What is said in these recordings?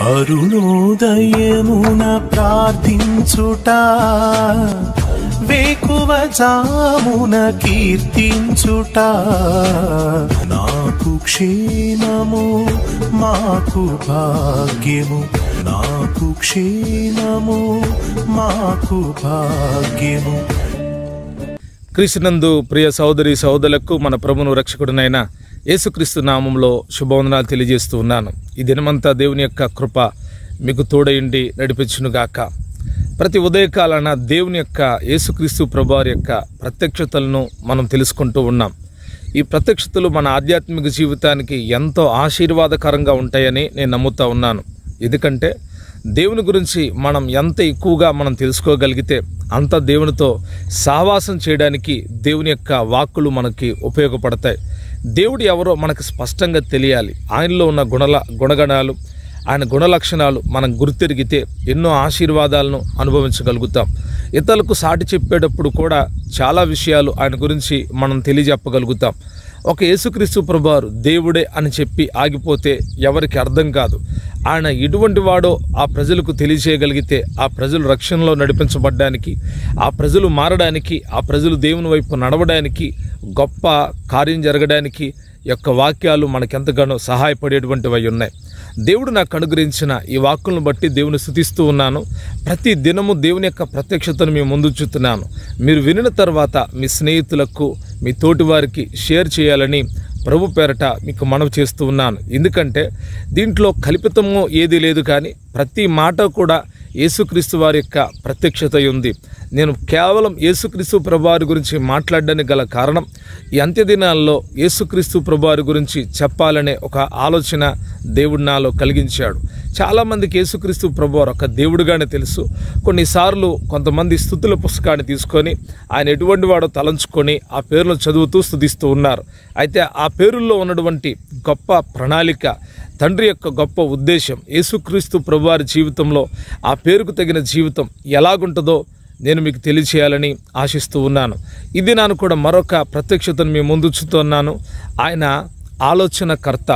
అరుణోదయమున ప్రార్థించుట వేకువ జామున కీర్తించుట నాకు క్షేమము మాకు భాగ్యము నాకు క్షేమము మాకు భాగ్యము క్రీస్తునందు ప్రియ సహోదరి సహోదరులకు మన ప్రభును రక్షకుడినైన యేసుక్రీస్తు నామంలో శుభవందనాలు తెలియజేస్తూ ఉన్నాను ఈ దినమంతా దేవుని యొక్క కృప మీకు తోడయుండి నడిపించునుగాక ప్రతి ఉదయకాలన దేవుని యొక్క యేసుక్రీస్తు ప్రభువారి యొక్క ప్రత్యక్షతలను మనం తెలుసుకుంటూ ఉన్నాం ఈ ప్రత్యక్షతలు మన ఆధ్యాత్మిక జీవితానికి ఎంతో ఆశీర్వాదకరంగా ఉంటాయని నేను నమ్ముతా ఉన్నాను ఎందుకంటే దేవుని గురించి మనం ఎంత ఎక్కువగా మనం తెలుసుకోగలిగితే అంత దేవునితో సహవాసం చేయడానికి దేవుని యొక్క వాక్కులు మనకి ఉపయోగపడతాయి దేవుడు ఎవరో మనకు స్పష్టంగా తెలియాలి ఆయనలో ఉన్న గుణల గుణగణాలు ఆయన గుణలక్షణాలు మనం గుర్తెరిగితే ఎన్నో ఆశీర్వాదాలను అనుభవించగలుగుతాం ఇతరులకు సాటి చెప్పేటప్పుడు కూడా చాలా విషయాలు ఆయన గురించి మనం తెలియజెప్పగలుగుతాం ఒక యేసుక్రీస్తు ప్రభువారు దేవుడే అని చెప్పి ఆగిపోతే ఎవరికి అర్థం కాదు ఆయన ఎటువంటి వాడో ఆ ప్రజలకు తెలియజేయగలిగితే ఆ ప్రజలు రక్షణలో నడిపించబడ్డానికి ఆ ప్రజలు మారడానికి ఆ ప్రజలు దేవుని వైపు నడవడానికి గొప్ప కార్యం జరగడానికి యొక్క వాక్యాలు మనకెంతగానో సహాయపడేటువంటివి అయి ఉన్నాయి దేవుడు నాకు అనుగ్రహించిన ఈ వాక్కులను బట్టి దేవుని స్థుతిస్తూ ఉన్నాను ప్రతి దినము దేవుని యొక్క ప్రత్యక్షతను మేము ముందుంచుతున్నాను మీరు వినిన తర్వాత మీ స్నేహితులకు మీ తోటి వారికి షేర్ చేయాలని ప్రభు పేరట మీకు మనవి చేస్తూ ఉన్నాను ఎందుకంటే దీంట్లో కల్పితము ఏది లేదు కానీ ప్రతి మాట కూడా యేసుక్రీస్తు వారి యొక్క ప్రత్యక్షత ఉంది నేను కేవలం యేసుక్రీస్తు ప్రభువారి గురించి మాట్లాడడానికి గల కారణం ఈ అంత్యదినాల్లో యేసుక్రీస్తు ప్రభువారి గురించి చెప్పాలనే ఒక ఆలోచన దేవుడు నాలో కలిగించాడు చాలామందికి యేసుక్రీస్తు ప్రభువారు ఒక దేవుడుగానే తెలుసు కొన్నిసార్లు కొంతమంది స్థుతుల పుస్తకాన్ని తీసుకొని ఆయన ఎటువంటి వాడో తలంచుకొని ఆ పేర్లు చదువుతూ స్థుతిస్తూ ఉన్నారు అయితే ఆ పేరుల్లో ఉన్నటువంటి గొప్ప ప్రణాళిక తండ్రి యొక్క గొప్ప ఉద్దేశం యేసుక్రీస్తు ప్రభువారి జీవితంలో ఆ పేరుకు తగిన జీవితం ఎలాగుంటుందో నేను మీకు తెలియచేయాలని ఆశిస్తూ ఉన్నాను ఇది నేను కూడా మరొక ప్రత్యక్షతను మీ ముందుచుతున్నాను ఆయన ఆలోచనకర్త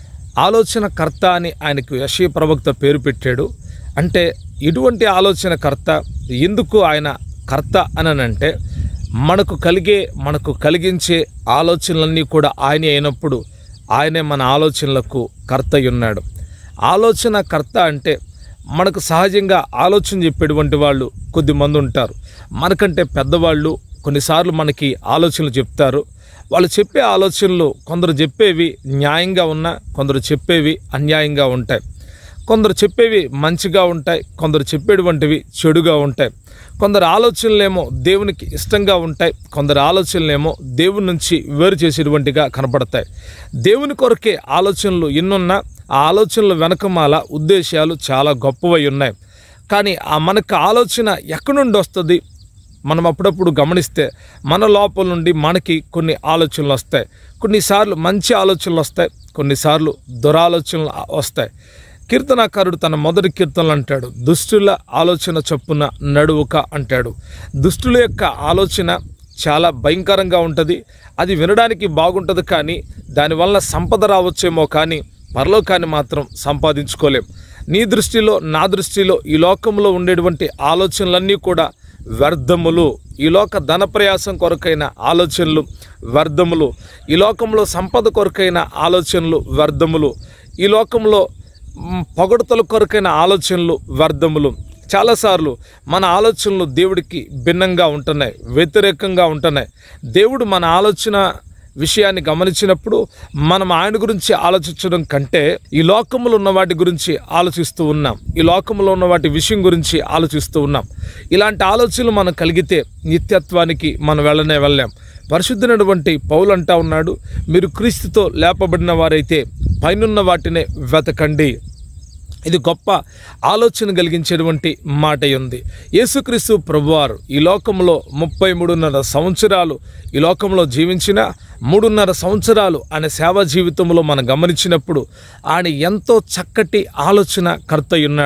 ఆలోచనకర్త అని ఆయనకు యశీ ప్రవక్త పేరు పెట్టాడు అంటే ఇటువంటి ఆలోచనకర్త ఎందుకు ఆయన కర్త అననంటే మనకు కలిగే మనకు కలిగించే ఆలోచనలన్నీ కూడా ఆయనే అయినప్పుడు ఆయనే మన ఆలోచనలకు కర్త అయి ఉన్నాడు ఆలోచన కర్త అంటే మనకు సహజంగా ఆలోచన చెప్పేటువంటి వాళ్ళు కొద్దిమంది ఉంటారు మనకంటే పెద్దవాళ్ళు కొన్నిసార్లు మనకి ఆలోచనలు చెప్తారు వాళ్ళు చెప్పే ఆలోచనలు కొందరు చెప్పేవి న్యాయంగా ఉన్నా కొందరు చెప్పేవి అన్యాయంగా ఉంటాయి కొందరు చెప్పేవి మంచిగా ఉంటాయి కొందరు చెప్పేటువంటివి చెడుగా ఉంటాయి కొందరు ఆలోచనలేమో దేవునికి ఇష్టంగా ఉంటాయి కొందరు ఆలోచనలేమో దేవుని నుంచి వేరు చేసేటువంటిగా కనపడతాయి దేవుని కొరకే ఆలోచనలు ఎన్నున్నా ఆ ఆలోచనల వెనకమాల ఉద్దేశాలు చాలా గొప్పవై ఉన్నాయి కానీ ఆ మనకు ఆలోచన ఎక్కడి నుండి వస్తుంది మనం అప్పుడప్పుడు గమనిస్తే మన లోపల నుండి మనకి కొన్ని ఆలోచనలు వస్తాయి కొన్నిసార్లు మంచి ఆలోచనలు వస్తాయి కొన్నిసార్లు దురాలోచనలు వస్తాయి కీర్తనాకారుడు తన మొదటి కీర్తనలు అంటాడు దుష్టుల ఆలోచన చొప్పున నడువుక అంటాడు దుష్టుల యొక్క ఆలోచన చాలా భయంకరంగా ఉంటుంది అది వినడానికి బాగుంటుంది కానీ దానివల్ల సంపద రావచ్చేమో కానీ పరలోకాన్ని మాత్రం సంపాదించుకోలేం నీ దృష్టిలో నా దృష్టిలో ఈ లోకంలో ఉండేటువంటి ఆలోచనలన్నీ కూడా వ్యర్థములు ఈ లోక ధన ప్రయాసం కొరకైన ఆలోచనలు వ్యర్థములు ఈ లోకంలో సంపద కొరకైన ఆలోచనలు వ్యర్థములు ఈ లోకంలో మ్, పొగడతల కొరకైన ఆలోచనలు వ్యర్థములు చాలాసార్లు మన ఆలోచనలు దేవుడికి భిన్నంగా ఉంటున్నాయి వ్యతిరేకంగా ఉంటున్నాయి దేవుడు మన ఆలోచన విషయాన్ని గమనించినప్పుడు మనం ఆయన గురించి ఆలోచించడం కంటే ఈ లోకములో ఉన్న వాటి గురించి ఆలోచిస్తూ ఉన్నాం ఈ లోకములో ఉన్న వాటి విషయం గురించి ఆలోచిస్తూ ఉన్నాం ఇలాంటి ఆలోచనలు మనం కలిగితే నిత్యత్వానికి మనం వెళ్ళనే వెళ్ళాం పరిశుద్ధమైనటువంటి పౌలు అంటా ఉన్నాడు మీరు క్రీస్తుతో లేపబడిన వారైతే పైనున్న వాటినే వెతకండి ఇది గొప్ప ఆలోచన కలిగించేటువంటి మాట ఉంది యేసుక్రీస్తు ప్రభువారు ఈ లోకంలో ముప్పై మూడున్నర సంవత్సరాలు ఈ లోకంలో జీవించిన మూడున్నర సంవత్సరాలు ఆయన సేవా జీవితంలో మనం గమనించినప్పుడు ఆయన ఎంతో చక్కటి ఆలోచన కర్త ఉన్నాడు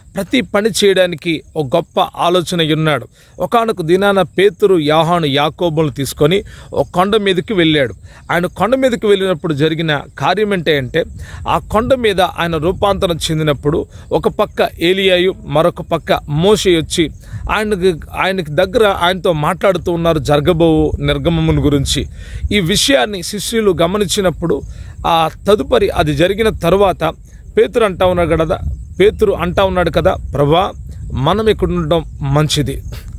ప్రతి పని చేయడానికి ఒక గొప్ప ఆలోచన ఉన్నాడు ఒకనొక దినాన పేతురు యాహాను యాకోబులను తీసుకొని ఒక కొండ మీదకి వెళ్ళాడు ఆయన కొండ మీదకి వెళ్ళినప్పుడు జరిగిన కార్యం ఏంటి అంటే ఆ కొండ మీద ఆయన రూపాంతరం చెందినప్పుడు ఒక పక్క ఏలియాయు మరొక పక్క మోషే వచ్చి ఆయనకి ఆయనకి దగ్గర ఆయనతో మాట్లాడుతూ ఉన్నారు జరగబోవు నిర్గమమును గురించి ఈ విషయాన్ని శిష్యులు గమనించినప్పుడు ఆ తదుపరి అది జరిగిన తరువాత పేతురు అంటా ఉన్నాడు కదా పేతురు అంటా ఉన్నాడు కదా ప్రభా మనం ఇక్కడ ఉండడం మంచిది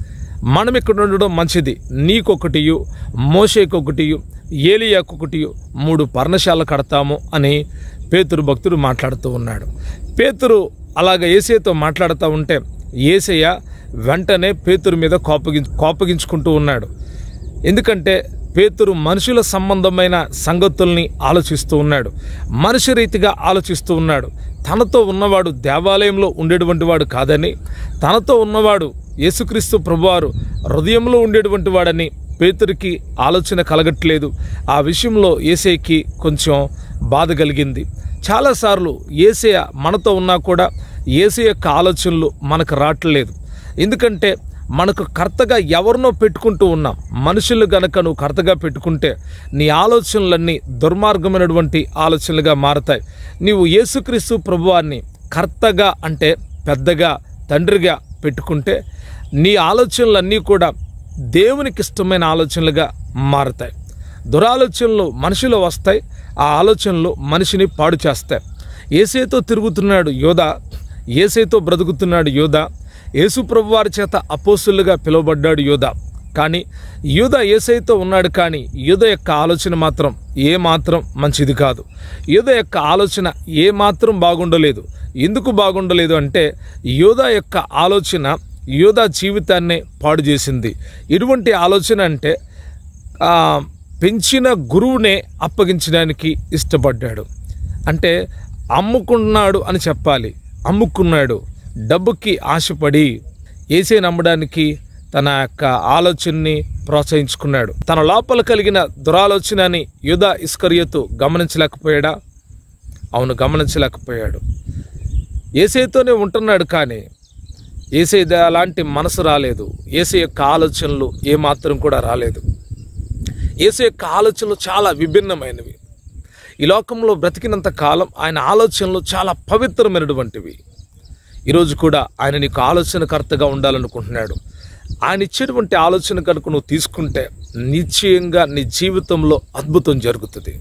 మనం ఇక్కడ ఉండడం మంచిది నీకొకటియు మోషేకొకటియు ఏలియాకొకటియు మూడు పర్ణశాల కడతాము అని పేతురు భక్తుడు మాట్లాడుతూ ఉన్నాడు పేతురు అలాగ ఏసయ్యతో మాట్లాడుతూ ఉంటే ఏసయ్య వెంటనే పేతురు మీద కోపగి కోపగించుకుంటూ ఉన్నాడు ఎందుకంటే పేతురు మనుషుల సంబంధమైన సంగతుల్ని ఆలోచిస్తూ ఉన్నాడు మనిషి రీతిగా ఆలోచిస్తూ ఉన్నాడు తనతో ఉన్నవాడు దేవాలయంలో ఉండేటువంటి వాడు కాదని తనతో ఉన్నవాడు యేసుక్రీస్తు ప్రభువారు హృదయంలో ఉండేటువంటి వాడని పేతురికి ఆలోచన కలగట్లేదు ఆ విషయంలో ఏసైకి కొంచెం బాధ కలిగింది చాలాసార్లు ఏసయ మనతో ఉన్నా కూడా ఏసే యొక్క ఆలోచనలు మనకు రావట్లేదు ఎందుకంటే మనకు కర్తగా ఎవరినో పెట్టుకుంటూ ఉన్నాం మనుషులు గనక నువ్వు కర్తగా పెట్టుకుంటే నీ ఆలోచనలన్నీ దుర్మార్గమైనటువంటి ఆలోచనలుగా మారతాయి నీవు యేసుక్రీస్తు ప్రభువాన్ని కర్తగా అంటే పెద్దగా తండ్రిగా పెట్టుకుంటే నీ ఆలోచనలన్నీ కూడా దేవునికి ఇష్టమైన ఆలోచనలుగా మారతాయి దురాలోచనలు మనిషిలో వస్తాయి ఆ ఆలోచనలు మనిషిని పాడు చేస్తాయి ఏసైతో తిరుగుతున్నాడు యోధ ఏసైతో బ్రతుకుతున్నాడు యోధ యేసు ప్రభువారి చేత అపోసులుగా పిలువబడ్డాడు యోధ కానీ యూద ఏసైతో ఉన్నాడు కానీ యూద యొక్క ఆలోచన మాత్రం ఏ మాత్రం మంచిది కాదు యూద యొక్క ఆలోచన ఏ మాత్రం బాగుండలేదు ఎందుకు బాగుండలేదు అంటే యూద యొక్క ఆలోచన యూద జీవితాన్నే పాడు చేసింది ఇటువంటి ఆలోచన అంటే ఆ, పెంచిన గురువునే అప్పగించడానికి ఇష్టపడ్డాడు అంటే అమ్ముకున్నాడు అని చెప్పాలి అమ్ముకున్నాడు డబ్బుకి ఆశపడి ఏసే నమ్మడానికి తన యొక్క ఆలోచనని ప్రోత్సహించుకున్నాడు తన లోపల కలిగిన దురాలోచనని యుధ ఇస్కరియతు గమనించలేకపోయాడా అవును గమనించలేకపోయాడు ఏసైతోనే ఉంటున్నాడు కానీ ఏసై అలాంటి మనసు రాలేదు ఏసై యొక్క ఆలోచనలు ఏమాత్రం కూడా రాలేదు ఏసు యొక్క ఆలోచనలు చాలా విభిన్నమైనవి ఈ లోకంలో బ్రతికినంత కాలం ఆయన ఆలోచనలు చాలా పవిత్రమైనటువంటివి ఈరోజు కూడా ఆయన నీకు ఆలోచనకర్తగా ఉండాలనుకుంటున్నాడు ఆయన ఇచ్చేటువంటి ఆలోచన కనుక నువ్వు తీసుకుంటే నిశ్చయంగా నీ జీవితంలో అద్భుతం జరుగుతుంది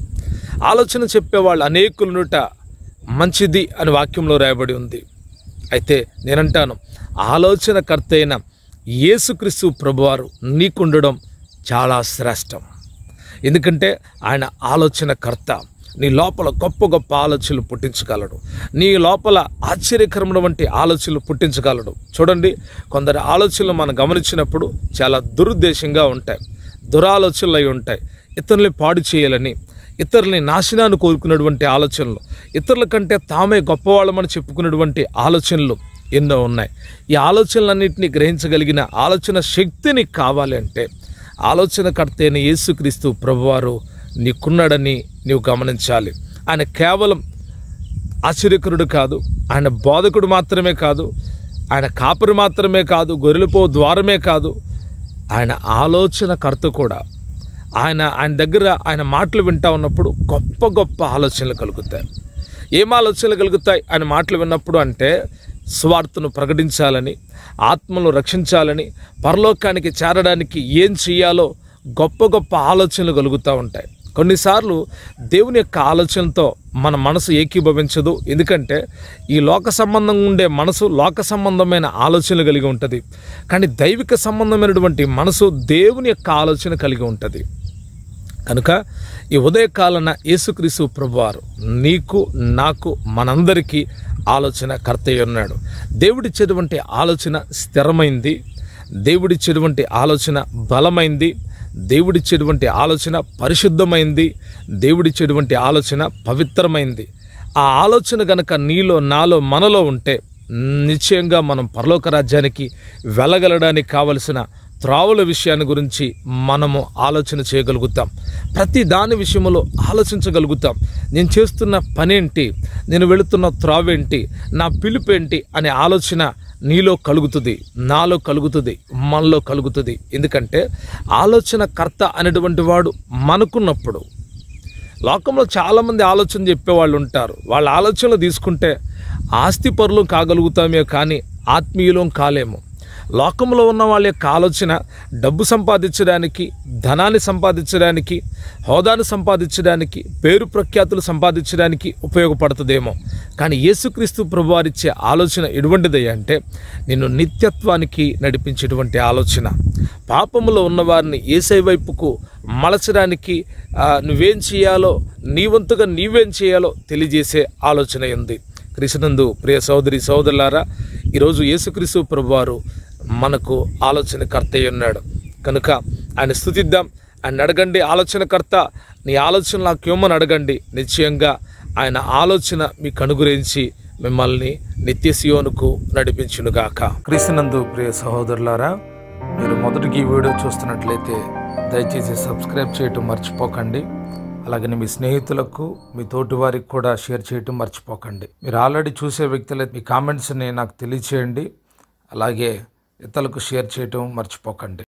ఆలోచన చెప్పేవాళ్ళు అనేకుల నుట మంచిది అని వాక్యంలో రాయబడి ఉంది అయితే నేనంటాను ఆలోచనకర్త అయిన యేసుక్రీస్తు ప్రభువారు నీకుండడం చాలా శ్రేష్టం ఎందుకంటే ఆయన ఆలోచనకర్త నీ లోపల గొప్ప గొప్ప ఆలోచనలు పుట్టించగలడు నీ లోపల ఆశ్చర్యకరమైన వంటి ఆలోచనలు పుట్టించగలడు చూడండి కొందరి ఆలోచనలు మనం గమనించినప్పుడు చాలా దురుద్దేశంగా ఉంటాయి దురాలోచనలు అయి ఉంటాయి ఇతరుల్ని పాడు చేయాలని ఇతరుల్ని నాశనాన్ని కోరుకున్నటువంటి ఆలోచనలు ఇతరుల కంటే తామే గొప్పవాళ్ళమని చెప్పుకున్నటువంటి ఆలోచనలు ఎన్నో ఉన్నాయి ఈ ఆలోచనలన్నింటినీ గ్రహించగలిగిన ఆలోచన శక్తిని కావాలి అంటే ఆలోచనకర్త అయిన యేసుక్రీస్తు ప్రభువారు నీకున్నాడని నీవు గమనించాలి ఆయన కేవలం ఆశ్చర్యకరుడు కాదు ఆయన బోధకుడు మాత్రమే కాదు ఆయన కాపరి మాత్రమే కాదు గొర్రెలపో ద్వారమే కాదు ఆయన ఆలోచనకర్త కూడా ఆయన ఆయన దగ్గర ఆయన మాటలు వింటా ఉన్నప్పుడు గొప్ప గొప్ప ఆలోచనలు కలుగుతాయి ఏం ఆలోచనలు కలుగుతాయి ఆయన మాటలు విన్నప్పుడు అంటే స్వార్థను ప్రకటించాలని ఆత్మను రక్షించాలని పరలోకానికి చేరడానికి ఏం చేయాలో గొప్ప గొప్ప ఆలోచనలు కలుగుతూ ఉంటాయి కొన్నిసార్లు దేవుని యొక్క ఆలోచనతో మన మనసు ఏకీభవించదు ఎందుకంటే ఈ లోక సంబంధంగా ఉండే మనసు లోక సంబంధమైన ఆలోచనలు కలిగి ఉంటుంది కానీ దైవిక సంబంధమైనటువంటి మనసు దేవుని యొక్క ఆలోచన కలిగి ఉంటుంది కనుక ఈ ఉదయకాలన యేసుక్రీస్తు ప్రభువారు నీకు నాకు మనందరికీ ఆలోచన కర్తయ్య ఉన్నాడు దేవుడిచ్చేటువంటి ఆలోచన స్థిరమైంది దేవుడిచ్చేటువంటి ఆలోచన బలమైంది దేవుడిచ్చేటువంటి ఆలోచన పరిశుద్ధమైంది దేవుడిచ్చేటువంటి ఆలోచన పవిత్రమైంది ఆ ఆలోచన గనక నీలో నాలో మనలో ఉంటే నిశ్చయంగా మనం పరలోక రాజ్యానికి వెళ్ళగలడానికి కావలసిన త్రావుల విషయాన్ని గురించి మనము ఆలోచన చేయగలుగుతాం ప్రతి దాని విషయంలో ఆలోచించగలుగుతాం నేను చేస్తున్న పనేంటి నేను వెళుతున్న త్రావేంటి నా పిలుపేంటి అనే ఆలోచన నీలో కలుగుతుంది నాలో కలుగుతుంది మనలో కలుగుతుంది ఎందుకంటే ఆలోచన కర్త అనేటువంటి వాడు మనకున్నప్పుడు లోకంలో చాలామంది ఆలోచన చెప్పేవాళ్ళు ఉంటారు వాళ్ళ ఆలోచనలు తీసుకుంటే ఆస్తి పరులు కాగలుగుతామే కానీ ఆత్మీయులం కాలేము లోకంలో ఉన్న వాళ్ళ యొక్క ఆలోచన డబ్బు సంపాదించడానికి ధనాన్ని సంపాదించడానికి హోదాను సంపాదించడానికి పేరు ప్రఖ్యాతులు సంపాదించడానికి ఉపయోగపడుతుందేమో కానీ యేసుక్రీస్తు ప్రభువారిచ్చే ఆలోచన ఎటువంటిది అంటే నిన్ను నిత్యత్వానికి నడిపించేటువంటి ఆలోచన పాపములో ఉన్నవారిని ఏసై వైపుకు మలచడానికి ఆ, నువ్వేం చేయాలో నీ వంతుగా నీవేం చేయాలో తెలియజేసే ఆలోచన ఉంది క్రీస్తునందు ప్రియ సోదరి సోదరులారా ఈరోజు యేసుక్రీస్తు ప్రభువారు మనకు ఆలోచనకర్త అయి ఉన్నాడు కనుక ఆయన స్థుతిద్దాం ఆయన అడగండి ఆలోచనకర్త నీ ఆలోచన నాకు ఇవ్వమని అడగండి నిశ్చయంగా ఆయన ఆలోచన మీకు అనుగురించి మిమ్మల్ని నిత్య సియోనుకు నడిపించునుగాక క్రీస్తునందు ప్రియ సహోదరులారా మీరు మొదటికి ఈ వీడియో చూస్తున్నట్లయితే దయచేసి సబ్స్క్రైబ్ చేయటం మర్చిపోకండి అలాగని మీ స్నేహితులకు మీ తోటి వారికి కూడా షేర్ చేయటం మర్చిపోకండి మీరు ఆల్రెడీ చూసే వ్యక్తులైతే మీ కామెంట్స్ని నాకు తెలియచేయండి అలాగే ఇతరులకు షేర్ చేయటం మర్చిపోకండి